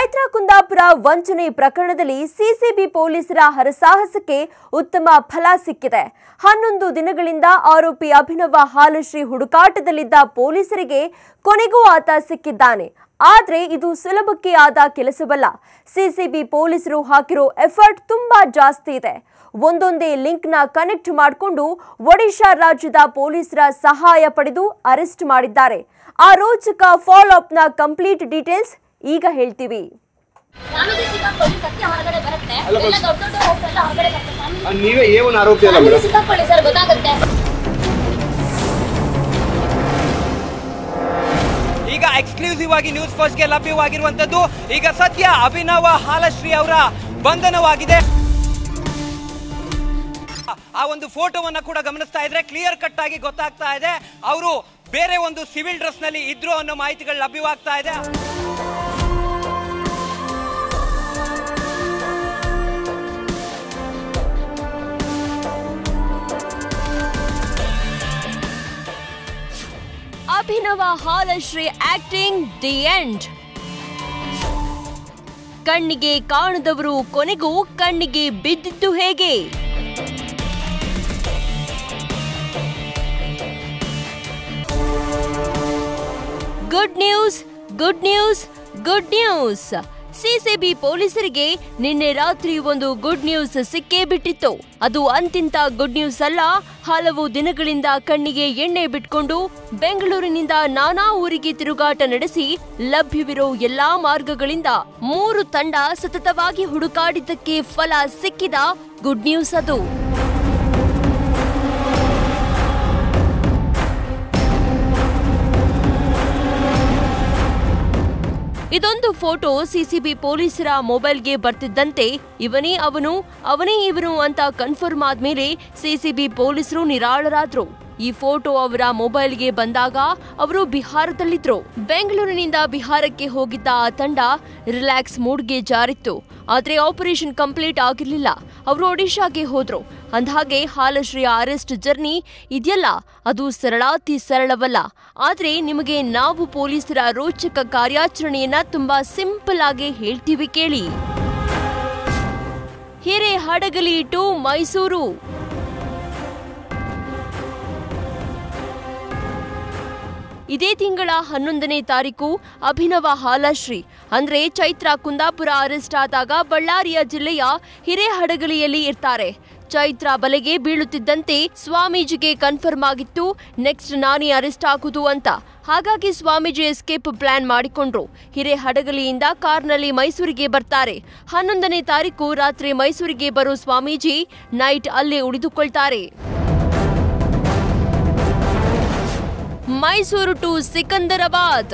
ಚೈತ್ರ ಕುಂದಾಪುರ ವಂಚನೆ ಪ್ರಕರಣದಲ್ಲಿ ಸಿಸಿಬಿ ಪೊಲೀಸರ ಹರಸಾಹಸಕ್ಕೆ ಉತ್ತಮ ಫಲ ಸಿಕ್ಕಿದೆ ಹನ್ನೊಂದು ದಿನಗಳಿಂದ ಆರೋಪಿ ಅಭಿನವ ಹಾಲಶ್ರೀ ಹುಡುಕಾಟದಲ್ಲಿದ್ದ ಪೊಲೀಸರಿಗೆ ಕೊನೆಗೂ ಆತ ಸಿಕ್ಕಿದ್ದಾನೆ ಆದ್ರೆ ಇದು ಸುಲಭಕ್ಕೆ ಆದ ಕೆಲಸವಲ್ಲ ಸಿಸಿಬಿ ಪೊಲೀಸರು ಹಾಕಿರೋ ಎಫರ್ಟ್ ತುಂಬಾ ಜಾಸ್ತಿ ಇದೆ ಒಂದೊಂದೇ ಲಿಂಕ್ನ ಕನೆಕ್ಟ್ ಮಾಡಿಕೊಂಡು ಒಡಿಶಾ ರಾಜ್ಯದ ಪೊಲೀಸರ ಸಹಾಯ ಪಡೆದು ಅರೆಸ್ಟ್ ಮಾಡಿದ್ದಾರೆ ಆ ರೋಚಕ ಫಾಲೋ ಅಪ್ನ ಕಂಪ್ಲೀಟ್ ಡೀಟೇಲ್ಸ್ ಈಗ ಹೇಳ್ತೀವಿ ಸ್ವಾಮೀಜಿ ಸಿಕ್ಕಾಕೊಳ್ಳಿ ಸತ್ಯ ಹೊರಗಡೆ ಬರುತ್ತೆ ಎಲ್ಲ ದೊಡ್ಡ ದೊಡ್ಡ ಹೋಗ್ತೆಲ್ಲ ಹೊರಗಡೆ ಬರುತ್ತೆ ಸ್ವಾಮೀಜಿ ಆ, ನೀವೇ ಏ ಒಂದು ಆರೋಪಿ ಅಲ್ಲ ಸ್ವಾಮೀಜಿ ಮೇಡಮ್ ಸಿಕ್ಕಾಕೊಳ್ಳಿ ಸರ್ ಗೊತ್ತಾಗುತ್ತೆ ಈಗ ಎಕ್ಸ್ಕ್ಲೂಸಿವ್ ಆಗಿ ನ್ಯೂಸ್ ಫಸ್ಟ್ಗೆ ಲಭ್ಯವಾಗಿರುವಂತದ್ದು ಈಗ ಸದ್ಯ ಅಭಿನವ ಹಾಲಶ್ರೀ ಅವರ ಬಂಧನವಾಗಿದೆ ಆ ಒಂದು ಫೋಟೋವನ್ನ ಕೂಡ ಗಮನಿಸ್ತಾ ಇದ್ರೆ ಕ್ಲಿಯರ್ ಕಟ್ ಆಗಿ ಗೊತ್ತಾಗ್ತಾ ಇದೆ ಅವರು ಬೇರೆ ಒಂದು ಸಿವಿಲ್ ಡ್ರೆಸ್ ನಲ್ಲಿ ಇದ್ರು ಅನ್ನೋ ಮಾಹಿತಿಗಳು ಲಭ್ಯವಾಗ್ತಾ ಇದೆ Abhinava Halashri acting the end ಕಣ್ಣಿಗೆ ಕಾಣದವರು ಕೊನೆಗೂ ಕಣ್ಣಿಗೆ ಬಿದ್ದಿದ್ದು ಹೇಗೆ good news good news good news CCB ಪೊಲೀಸರಿಗೆ ನಿನ್ನೆ ರಾತ್ರಿ ಒಂದು ಗುಡ್ ನ್ಯೂಸ್ ಸಿಕ್ಕೇ ಬಿಟ್ಟಿತ್ತು ಅದು ಅಂತಿಂತ ಗುಡ್ ನ್ಯೂಸ್ ಅಲ್ಲ ಹಲವು ದಿನಗಳಿಂದ ಕಣ್ಣಿಗೆ ಎಣ್ಣೆ ಬಿಟ್ಕೊಂಡು ಬೆಂಗಳೂರಿನಿಂದ ನಾನಾ ಊರಿಗೆ ತಿರುಗಾಟ ನಡೆಸಿ ಲಭ್ಯವಿರೋ ಎಲ್ಲಾ ಮಾರ್ಗಗಳಿಂದ ಮೂರು ತಂಡ ಸತತವಾಗಿ ಹುಡುಕಾಡಿದ್ದಕ್ಕೆ ಫಲ ಸಿಕ್ಕಿದ ಗುಡ್ ನ್ಯೂಸ್ ಅದು ಇದೊಂದು ಫೋಟೋ ಸಿಸಿಬಿ ಪೊಲೀಸರ ಮೊಬೈಲ್ಗೆ ಬರ್ತಿದ್ದಂತೆ ಇವನೇ ಅವನು ಅವನೇ ಇವನು ಅಂತ ಕನ್ಫರ್ಮ್ ಆದ್ಮೇಲೆ ಸಿಸಿಬಿ ಪೊಲೀಸರು ನಿರಾಳರಾದ್ರು ಈ ಫೋಟೋ ಅವರ ಮೊಬೈಲ್ಗೆ ಬಂದಾಗ ಅವರು ಬಿಹಾರದಲ್ಲಿದ್ರು ಬೆಂಗಳೂರಿನಿಂದ ಬಿಹಾರಕ್ಕೆ ಹೋಗಿದ್ದ ಆ ತಂಡ ರಿಲ್ಯಾಕ್ಸ್ ಮೂಡ್ಗೆ ಜಾರಿತ್ತು ಆದ್ರೆ ಆಪರೇಷನ್ ಕಂಪ್ಲೀಟ್ ಆಗಿರ್ಲಿಲ್ಲ ಅವರು ಒಡಿಶಾಗೆ ಹೋದ್ರು ಅಂದ್ಹಾಗೆ ಹಾಲಶ್ರೀಯ ಅರೆಸ್ಟ್ ಜರ್ನಿ ಇದೆಯಲ್ಲ ಅದು ಸರಳಾತಿ ಸರಳವಲ್ಲ ಆದ್ರೆ ನಿಮಗೆ ನಾವು ಪೊಲೀಸರ ರೋಚಕ ಕಾರ್ಯಾಚರಣೆಯನ್ನ ತುಂಬಾ ಸಿಂಪಲ್ ಆಗಿ ಹೇಳ್ತೀವಿ ಕೇಳಿ ಹಿರೇ ಹಡಗಲಿ ಟು ಮೈಸೂರು ಇದೇ ತಿಂಗಳ ಹನ್ನೊಂದನೇ ತಾರೀಕು ಅಭಿನವ ಹಾಲಶ್ರೀ ಅಂದ್ರೆ ಚೈತ್ರ ಕುಂದಾಪುರ ಅರೆಸ್ಟ್ ಆದಾಗ ಬಳ್ಳಾರಿಯ ಜಿಲ್ಲೆಯ ಹಿರೇಹಡಗಲಿಯಲ್ಲಿ ಇರ್ತಾರೆ ಚೈತ್ರ ಬಲೆಗೆ ಬೀಳುತ್ತಿದ್ದಂತೆ ಸ್ವಾಮೀಜಿಗೆ ಕನ್ಫರ್ಮ್ ಆಗಿತ್ತು ನೆಕ್ಸ್ಟ್ ನಾನೇ ಅರೆಸ್ಟ್ ಆಗುದು ಅಂತ ಹಾಗಾಗಿ ಸ್ವಾಮೀಜಿ ಎಸ್ಕೇಪ್ ಪ್ಲಾನ್ ಮಾಡಿಕೊಂಡ್ರು ಹಿರೇಹಡಗಲಿಯಿಂದ ಕಾರ್ನಲ್ಲಿ ಮೈಸೂರಿಗೆ ಬರ್ತಾರೆ ಹನ್ನೊಂದನೇ ತಾರೀಕು ರಾತ್ರಿ ಮೈಸೂರಿಗೆ ಬರೋ ಸ್ವಾಮೀಜಿ ನೈಟ್ ಅಲ್ಲೇ ಉಳಿದುಕೊಳ್ತಾರೆ ಮೈಸೂರು ಟು ಸಿಕಂದರಾಬಾದ್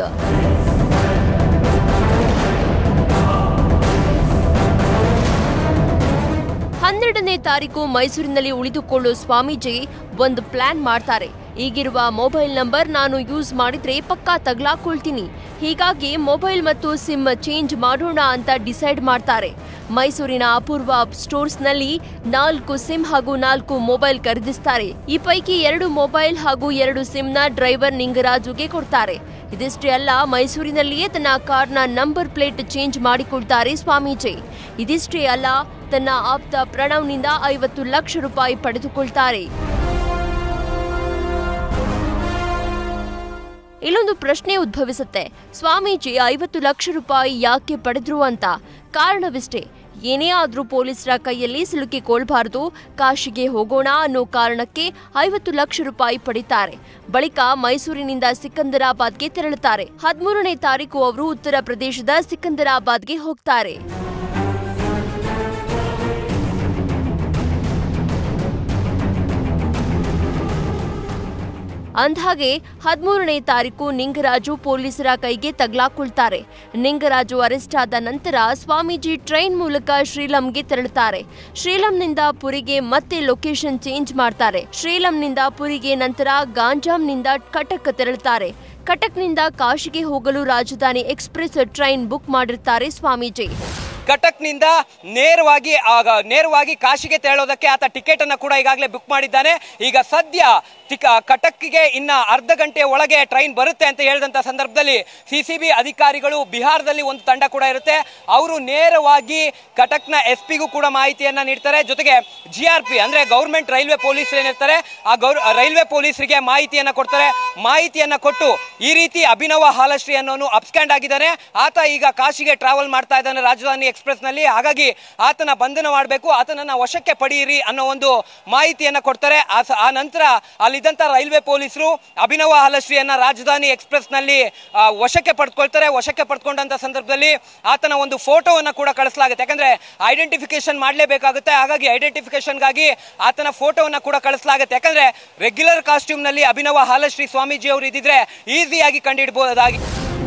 ಹನ್ನೆರಡನೇ ತಾರೀಕು ಮೈಸೂರಿನಲ್ಲಿ ಉಳಿದುಕೊಳ್ಳೋ ಸ್ವಾಮೀಜಿ ಒಂದು ಪ್ಲಾನ್ ಮಾಡ್ತಾರೆ ಈಗಿರುವ ಮೊಬೈಲ್ ನಂಬರ್ ನಾನು ಯೂಸ್ ಮಾಡಿದ್ರೆ ಪಕ್ಕಾ ತಗ್ಲಾಕೊಳ್ತೀನಿ ಹೀಗಾಗಿ ಮೊಬೈಲ್ ಮತ್ತು ಸಿಮ್ ಚೇಂಜ್ ಮಾಡೋಣ ಅಂತ ಡಿಸೈಡ್ ಮಾಡ್ತಾರೆ ಮೈಸೂರಿನ ಅಪೂರ್ವ ಸ್ಟೋರ್ಸ್ನಲ್ಲಿ ನಾಲ್ಕು ಸಿಮ್ ಹಾಗೂ ನಾಲ್ಕು ಮೊಬೈಲ್ ಖರೀದಿಸ್ತಾರೆ ಈ ಪೈಕಿ ಎರಡು ಮೊಬೈಲ್ ಹಾಗೂ ಎರಡು ಸಿಮ್ನ ಡ್ರೈವರ್ ನಿಂಗರಾಜುಗೆ ಕೊಡ್ತಾರೆ ಇದಿಷ್ಟೇ ಅಲ್ಲ ಮೈಸೂರಿನಲ್ಲಿಯೇ ತನ್ನ ಕಾರ್ನ ನಂಬರ್ ಪ್ಲೇಟ್ ಚೇಂಜ್ ಮಾಡಿಕೊಳ್ತಾರೆ ಸ್ವಾಮೀಜಿ ಇದಿಷ್ಟೇ ಅಲ್ಲ ತನ್ನ ಆಪ್ತ ಪ್ರಣವ್ನಿಂದ ಐವತ್ತು ಲಕ್ಷ ರೂಪಾಯಿ ಪಡೆದುಕೊಳ್ತಾರೆ ಇಲ್ಲೊಂದು ಪ್ರಶ್ನೆ ಉದ್ಭವಿಸುತ್ತೆ ಸ್ವಾಮೀಜಿ ಐವತ್ತು ಲಕ್ಷ ರೂಪಾಯಿ ಯಾಕೆ ಪಡೆದ್ರು ಅಂತ ಕಾರಣವಿಷ್ಟೇ ಏನೇ ಆದ್ರೂ ಪೊಲೀಸರ ಕೈಯಲ್ಲಿ ಸಿಲುಕಿಕೊಳ್ಬಾರ್ದು ಕಾಶಿಗೆ ಹೋಗೋಣ ಅನ್ನೋ ಕಾರಣಕ್ಕೆ ಐವತ್ತು ಲಕ್ಷ ರೂಪಾಯಿ ಪಡಿತಾರೆ ಬಳಿಕ ಮೈಸೂರಿನಿಂದ ಸಿಕಂದರಾಬಾದ್ಗೆ ತೆರಳುತ್ತಾರೆ ಹದಿಮೂರನೇ ತಾರೀಕು ಅವರು ಉತ್ತರ ಪ್ರದೇಶದ ಸಿಕಂದರಾಬಾದ್ಗೆ ಹೋಗ್ತಾರೆ ಅಂದ್ಹಾಗೆ ಹದಿಮೂರನೇ ತಾರೀಕು ನಿಂಗರಾಜು ಪೊಲೀಸರ ಕೈಗೆ ತಗ್ಲಾಕೊಳ್ತಾರೆ ನಿಂಗರಾಜು ಅರೆಸ್ಟ್ ಆದ ನಂತರ ಸ್ವಾಮೀಜಿ ಟ್ರೈನ್ ಮೂಲಕ ಶ್ರೀಲಂಗೆ ತೆರಳುತ್ತಾರೆ ಶ್ರೀಲಂನಿಂದ ಪುರಿಗೆ ಮತ್ತೆ ಲೊಕೇಶನ್ ಚೇಂಜ್ ಮಾಡ್ತಾರೆ ಶ್ರೀಲಂನಿಂದ ಪುರಿಗೆ ನಂತರ ಗಾಂಜಾಂನಿಂದ ಕಟಕ್ ತೆರಳುತ್ತಾರೆ ಕಟಕ್ನಿಂದ ಕಾಶಿಗೆ ಹೋಗಲು ರಾಜಧಾನಿ ಎಕ್ಸ್ಪ್ರೆಸ್ ಟ್ರೈನ್ ಬುಕ್ ಮಾಡಿರ್ತಾರೆ ಸ್ವಾಮೀಜಿ ಕಟಕ್ನಿಂದ ನೇರವಾಗಿ ಆಗ ನೇರವಾಗಿ ಕಾಶಿಗೆ ತೆರಳೋದಕ್ಕೆ ಆತ ಟಿಕೆಟ್ ಅನ್ನ ಕೂಡ ಈಗಾಗಲೇ ಬುಕ್ ಮಾಡಿದ್ದಾನೆ ಈಗ ಸದ್ಯ ತಿಕ ಕಟಕ್ಗೆ ಇನ್ನ ಅರ್ಧ ಗಂಟೆಯ ಒಳಗೆ ಟ್ರೈನ್ ಬರುತ್ತೆ ಅಂತ ಹೇಳಿದಂತ ಸಂದರ್ಭದಲ್ಲಿ ಸಿಸಿಬಿ ಅಧಿಕಾರಿಗಳು ಬಿಹಾರದಲ್ಲಿ ಒಂದು ತಂಡ ಕೂಡ ಇರುತ್ತೆ ಅವರು ನೇರವಾಗಿ ಕಟಕ್ನ ಎಸ್ ಪಿಗೂ ಕೂಡ ಮಾಹಿತಿಯನ್ನ ನೀಡ್ತಾರೆ ಜೊತೆಗೆ ಜಿ ಆರ್ ಪಿ ಅಂದ್ರೆ ಗೌರ್ಮೆಂಟ್ ರೈಲ್ವೆ ಪೊಲೀಸ್ ಏನಿರ್ತಾರೆ ಆ ಗೌರ್ ರೈಲ್ವೆ ಪೊಲೀಸರಿಗೆ ಮಾಹಿತಿಯನ್ನ ಕೊಡ್ತಾರೆ ಮಾಹಿತಿಯನ್ನ ಕೊಟ್ಟು ಈ ರೀತಿ ಅಭಿನವ ಹಾಲಶ್ರೀ ಅನ್ನೋನು ಅಪ್ಸ್ಕ್ಯಾಂಡ್ ಆಗಿದ್ದಾನೆ ಆತ ಈಗ ಕಾಶಿಗೆ ಟ್ರಾವೆಲ್ ಮಾಡ್ತಾ ಇದ್ದಾನೆ ರಾಜಧಾನಿ ಎಕ್ಸ್ಪ್ರೆಸ್ ನಲ್ಲಿ ಹಾಗಾಗಿ ಆತನ ಬಂಧನ ಮಾಡಬೇಕು ಆತನನ್ನ ವಶಕ್ಕೆ ಪಡೆಯಿರಿ ಅನ್ನೋ ಒಂದು ಮಾಹಿತಿಯನ್ನ ಕೊಡ್ತಾರೆ ಆ ಸ- ಆ ನಂತರ ಅಲ್ಲಿದ್ದಂತ ರೈಲ್ವೆ ಪೊಲೀಸರು ಅಭಿನವ ಹಾಲಶ್ರೀಯನ್ನ ರಾಜಧಾನಿ ಎಕ್ಸ್ಪ್ರೆಸ್ ನಲ್ಲಿ ಆ, ವಶಕ್ಕೆ ಪಡೆದುಕೊಳ್ತಾರೆ ವಶಕ್ಕೆ ಪಡೆದುಕೊಂಡಂತ ಸಂದರ್ಭದಲ್ಲಿ ಆತನ ಒಂದು ಫೋಟೋವನ್ನ ಕೂಡ ಕಳಿಸಲಾಗುತ್ತೆ ಯಾಕಂದ್ರೆ ಐಡೆಂಟಿಫಿಕೇಶನ್ ಮಾಡಲೇಬೇಕಾಗುತ್ತೆ ಹಾಗಾಗಿ ಐಡೆಂಟಿಫಿಕೇಶನ್ಗಾಗಿ ಆತನ ಫೋಟೋವನ್ನ ಕೂಡ ಕಳಿಸಲಾಗುತ್ತೆ ಯಾಕಂದ್ರೆ ರೆಗ್ಯುಲರ್ ಕಾಸ್ಟ್ಯೂಮ್ ನಲ್ಲಿ ಅಭಿನವ ಹಾಲಶ್ರೀ ಸ್ವಾಮೀಜಿ ಅವರು ಇದ್ದಿದ್ರೆ ಈಸಿಯಾಗಿ ಕಂಡುಹಿಡಬಹುದಾಗಿ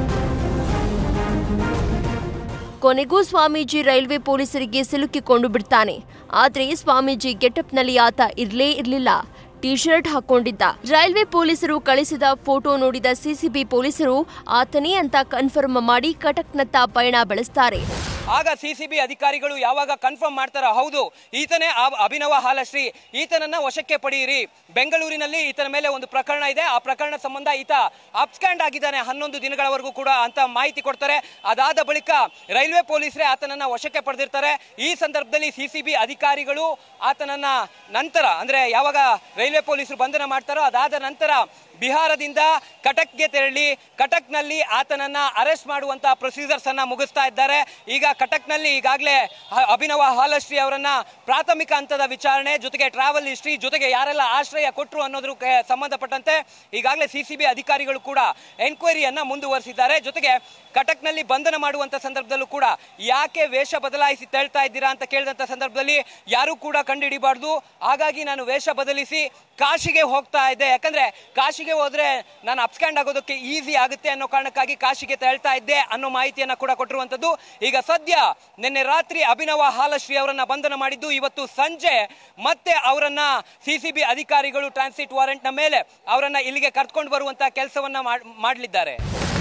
ಕೊನೆಗೂ ಸ್ವಾಮೀಜಿ ರೈಲ್ವೆ ಪೊಲೀಸರಿಗೆ ಸಿಲುಕಿಕೊಂಡು ಬಿಡ್ತಾನೆ ಆದ್ರೆ ಸ್ವಾಮೀಜಿ ಗೆಟಪ್ನಲ್ಲಿ ಆತ ಇರ್ಲೇ ಇರ್ಲಿಲ್ಲ ಟಿ ಶರ್ಟ್ ಹಾಕೊಂಡಿದ್ದ ರೈಲ್ವೆ ಪೊಲೀಸರು ಕಳಿಸಿದ ಫೋಟೋ ನೋಡಿದ ಸಿಸಿಬಿ ಪೊಲೀಸರು ಆತನೇ ಅಂತ ಕನ್ಫರ್ಮ್ ಮಾಡಿ ಕಟಕ್ನತ್ತ ಪಯಣ ಬೆಳೆಸ್ತಾರೆ ಆಗ ಸಿಸಿಬಿ ಅಧಿಕಾರಿಗಳು ಯಾವಾಗ ಕನ್ಫರ್ಮ್ ಮಾಡ್ತಾರೋ ಹೌದು ಈತನೇ ಆ ಅಭಿನವ ಹಾಲಶ್ರೀ ಈತನನ್ನ ವಶಕ್ಕೆ ಪಡೆಯಿರಿ ಬೆಂಗಳೂರಿನಲ್ಲಿ ಈತನ ಮೇಲೆ ಒಂದು ಪ್ರಕರಣ ಇದೆ ಆ ಪ್ರಕರಣ ಸಂಬಂಧ ಈತ ಅಪ್ಸ್ಕ್ಯಾಂಡ್ ಆಗಿದ್ದಾನೆ ಹನ್ನೊಂದು ದಿನಗಳವರೆಗೂ ಕೂಡ ಅಂತ ಮಾಹಿತಿ ಕೊಡ್ತಾರೆ ಅದಾದ ಬಳಿಕ ರೈಲ್ವೆ ಪೊಲೀಸರೇ ಆತನನ್ನ ವಶಕ್ಕೆ ಪಡೆದಿರ್ತಾರೆ ಈ ಸಂದರ್ಭದಲ್ಲಿ ಸಿಸಿಬಿ ಅಧಿಕಾರಿಗಳು ಆತನನ್ನ ನಂತರ ಅಂದ್ರೆ ಯಾವಾಗ ರೈಲ್ವೆ ಪೊಲೀಸರು ಬಂಧನ ಮಾಡ್ತಾರೋ ಅದಾದ ನಂತರ ಬಿಹಾರದಿಂದ ಕಟಕ್ಗೆ ತೆರಳಿ ಕಟಕ್ನಲ್ಲಿ ಆತನನ್ನ ಅರೆಸ್ಟ್ ಮಾಡುವಂತ ಪ್ರೊಸೀಜರ್ಸ್ ಅನ್ನ ಮುಗಿಸ್ತಾ ಇದ್ದಾರೆ ಈಗ ಕಟಕ್ನಲ್ಲಿ ಈಗಾಗಲೇ ಅಭಿನವ ಹಾಲಶ್ರೀ ಅವರನ್ನ ಪ್ರಾಥಮಿಕ ಹಂತದ ವಿಚಾರಣೆ ಜೊತೆಗೆ ಟ್ರಾವೆಲ್ ಹಿಸ್ಟ್ರಿ ಜೊತೆಗೆ ಯಾರೆಲ್ಲ ಆಶ್ರಯ ಕೊಟ್ಟರು ಅನ್ನೋದ್ರ ಕೆ- ಸಂಬಂಧಪಟ್ಟಂತೆ ಈಗಾಗಲೇ ಸಿಸಿಬಿ ಅಧಿಕಾರಿಗಳು ಕೂಡ ಎನ್ಕ್ವೈರಿಯನ್ನ ಮುಂದುವರಿಸಿದ್ದಾರೆ ಜೊತೆಗೆ ಕಟಕ್ನಲ್ಲಿ ಬಂಧನ ಮಾಡುವಂತ ಸಂದರ್ಭದಲ್ಲೂ ಕೂಡ ಯಾಕೆ ವೇಷ ಬದಲಾಯಿಸಿ ತೆಳ್ತಾ ಇದ್ದೀರಾ ಅಂತ ಕೇಳಿದಂತ ಸಂದರ್ಭದಲ್ಲಿ ಯಾರು ಕೂಡ ಕಂಡುಹಿಡಿಬಾರ್ದು ಹಾಗಾಗಿ ನಾನು ವೇಷ ಬದಲಿಸಿ ಕಾಶಿಗೆ ಹೋಗ್ತಾ ಇದ್ದೆ ಯಾಕಂದ್ರೆ ಕಾಶಿಗೆ ಹೋದ್ರೆ ನಾನು ಅಪ್ಸ್ಕ್ಯಾಂಡ್ ಆಗೋದಕ್ಕೆ ಈಸಿ ಆಗುತ್ತೆ ಅನ್ನೋ ಕಾರಣಕ್ಕಾಗಿ ಕಾಶಿಗೆ ತೆರಳ್ತಾ ಇದ್ದೆ ಅನ್ನೋ ಮಾಹಿತಿಯನ್ನ ಕೂಡ ಕೊಟ್ಟಿರುವಂತದ್ದು ಈಗ ಸದ್ಯ ನಿನ್ನೆ ರಾತ್ರಿ ಅಭಿನವ ಹಾಲಶ್ರೀ ಅವರನ್ನ ಬಂಧನ ಮಾಡಿದ್ದು ಇವತ್ತು ಸಂಜೆ ಮತ್ತೆ ಅವರನ್ನ ಸಿಸಿಬಿ ಅಧಿಕಾರಿಗಳು ಟ್ರಾನ್ಸಿಟ್ ವಾರೆಂಟ್ ನ ಮೇಲೆ ಅವರನ್ನ ಇಲ್ಲಿಗೆ ಕರ್ಕೊಂಡು ಬರುವಂತ ಕೆಲಸವನ್ನ ಮಾಡಲಿದ್ದಾರೆ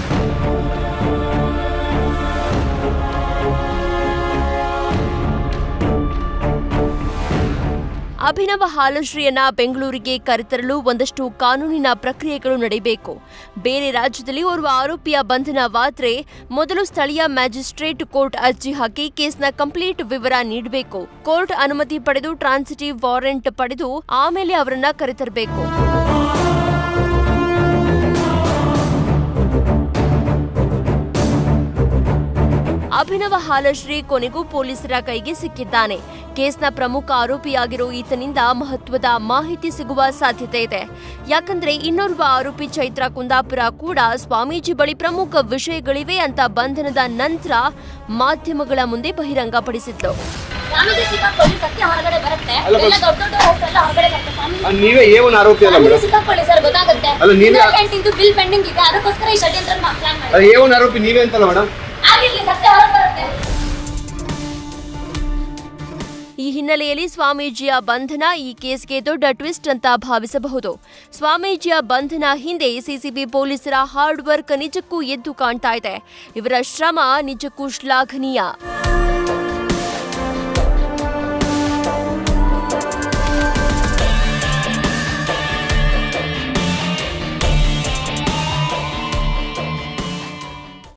ಅಭಿನವ ಹಾಲಶ್ರೀಯನ್ನ ಬೆಂಗಳೂರಿಗೆ ಕರೆತರಲು ಒಂದಷ್ಟು ಕಾನೂನಿನ ಪ್ರಕ್ರಿಯೆಗಳು ನಡೆಯಬೇಕು ಬೇರೆ ರಾಜ್ಯದಲ್ಲಿ ಓರ್ವ ಆರೋಪಿಯ ಬಂಧನವಾದ್ರೆ ಮೊದಲು ಸ್ಥಳೀಯ ಮ್ಯಾಜಿಸ್ಟ್ರೇಟ್ ಕೋರ್ಟ್ ಅರ್ಜಿ ಹಾಕಿ ಕೇಸ್ನ ಕಂಪ್ಲೀಟ್ ವಿವರ ನೀಡಬೇಕು ಕೋರ್ಟ್ ಅನುಮತಿ ಪಡೆದು ಟ್ರಾನ್ಸಿಟಿವ್ ವಾರೆಂಟ್ ಪಡೆದು ಆಮೇಲೆ ಅವರನ್ನ ಕರೆತರಬೇಕು ಅಭಿನವ ಹಾಲಶ್ರೀ ಕೊನೆಗೂ ಪೊಲೀಸರ ಕೈಗೆ ಸಿಕ್ಕಿದ್ದಾನೆ ಕೇಸ್ನ ಪ್ರಮುಖ ಆರೋಪಿಯಾಗಿರೋ ಈತನಿಂದ ಮಹತ್ವದ ಮಾಹಿತಿ ಸಿಗುವ ಸಾಧ್ಯತೆ ಇದೆ ಯಾಕಂದ್ರೆ ಇನ್ನೋರ್ವ ಆರೋಪಿ ಚೈತ್ರ ಕುಂದಾಪುರ ಕೂಡ ಸ್ವಾಮೀಜಿ ಬಳಿ ಪ್ರಮುಖ ವಿಷಯಗಳಿವೆ ಅಂತ ಬಂಧನದ ನಂತರ ಮಾಧ್ಯಮಗಳ ಮುಂದೆ ಬಹಿರಂಗಪಡಿಸಿದ್ಲು ಸ್ವಾಮೀಜಿ ಸಿಕ್ಕಾಕೊಳ್ಳಿ ಸತ್ಯ ಹೊರಗಡೆ ಬರುತ್ತೆ ಅಲ್ಲ, ಎಲ್ಲ ದೊಡ್ಡ ದೊಡ್ಡ ಹೋಗ್ತೆಲ್ಲ ಹೊರಗಡೆ ಬರುತ್ತೆ ಸ್ವಾಮೀಜಿ ಅಲ್ಲ, ನೀವೇ ಏ ಒಂದು ಆರೋಪಿ ಅಲ್ಲ ಸ್ವಾಮೀಜಿ ಮೇಡಮ್ ಸಿಕ್ಕಾಕೊಳ್ಳಿ ಸರ್ ಗೊತ್ತಾಗುತ್ತೆ ಅಲ್ಲ, ನೀವೇ- ಕ್ಯಾಂಟೀನ್ದು ಬಿಲ್ ಪೆಂಡಿಂಗ್ ಇದೆ ಅದಕ್ಕೋಸ್ಕರ ಈ ಷಡ್ಯಂತ್ರ ಪ್ಲಾನ್ ಮಾಡಿ ಅಲ್ಲ ಏ ಒಂದು ಆರೋಪಿ ನೀವೇ ಅಂತಲ್ಲ ಮೇಡಮ್ ಆಗಿರ್ಲಿ ಸತ್ಯ ಹೊರಗೆ ಬರುತ್ತೆ ಈ ಹಿನ್ನೆಲೆಯಲ್ಲಿ ಸ್ವಾಮೀಜಿಯ ಬಂಧನ ಈ ಕೇಸ್ಗೆ ದೊಡ್ಡ ಟ್ವಿಸ್ಟ್ ಅಂತ ಭಾವಿಸಬಹುದು ಸ್ವಾಮೀಜಿಯ ಬಂಧನ ಹಿಂದೆ ಸಿಸಿಬಿ ಪೊಲೀಸರ ಹಾರ್ಡ್ ವರ್ಕ್ ನಿಜಕ್ಕೂ ಎದ್ದು ಕಾಣ್ತಾ ಇದೆ ಇವರ ಶ್ರಮ ನಿಜಕ್ಕೂ ಶ್ಲಾಘನೀಯ